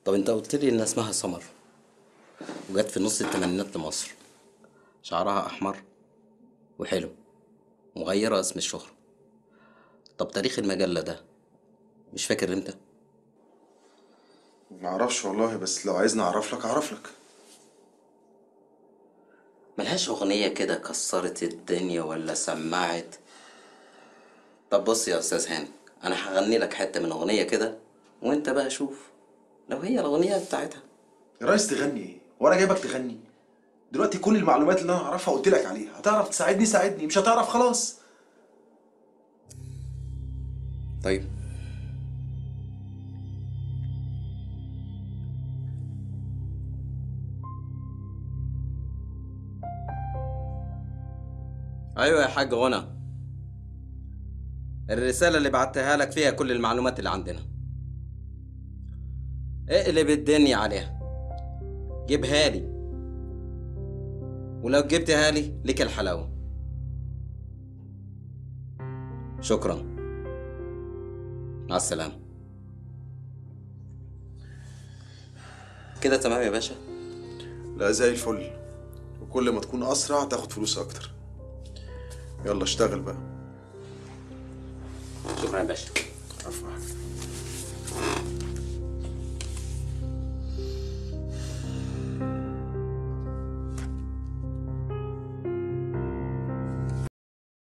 طب انت قلت لي ان اسمها سمر وجت في نص الثمانينات لمصر شعرها احمر وحلو مغيرة اسم الشهرة طب تاريخ المجلة ده مش فاكر امتى ما اعرفش والله بس لو عايزني اعرف لك اعرف لك ملهاش أغنية كده كسرت الدنيا ولا سمعت طب بص يا أستاذ هاني أنا هغني لك حتة من أغنية كده وأنت بقى شوف لو هي الأغنية بتاعتها يا ريس تغني ايه وانا جايبك تغني دلوقتي كل المعلومات اللي انا اعرفها قلت لك عليها هتعرف تساعدني ساعدني مش هتعرف خلاص طيب ايوه يا حاج غنى الرسالة اللي بعتها لك فيها كل المعلومات اللي عندنا اقلب الدنيا عليها جيبها لي ولو جبتها لي ليك الحلاوة شكرا مع السلامة كده تمام يا باشا لا زي الفل وكل ما تكون اسرع تاخد فلوس اكتر يلا اشتغل بقى شكرا يا باشا عفوا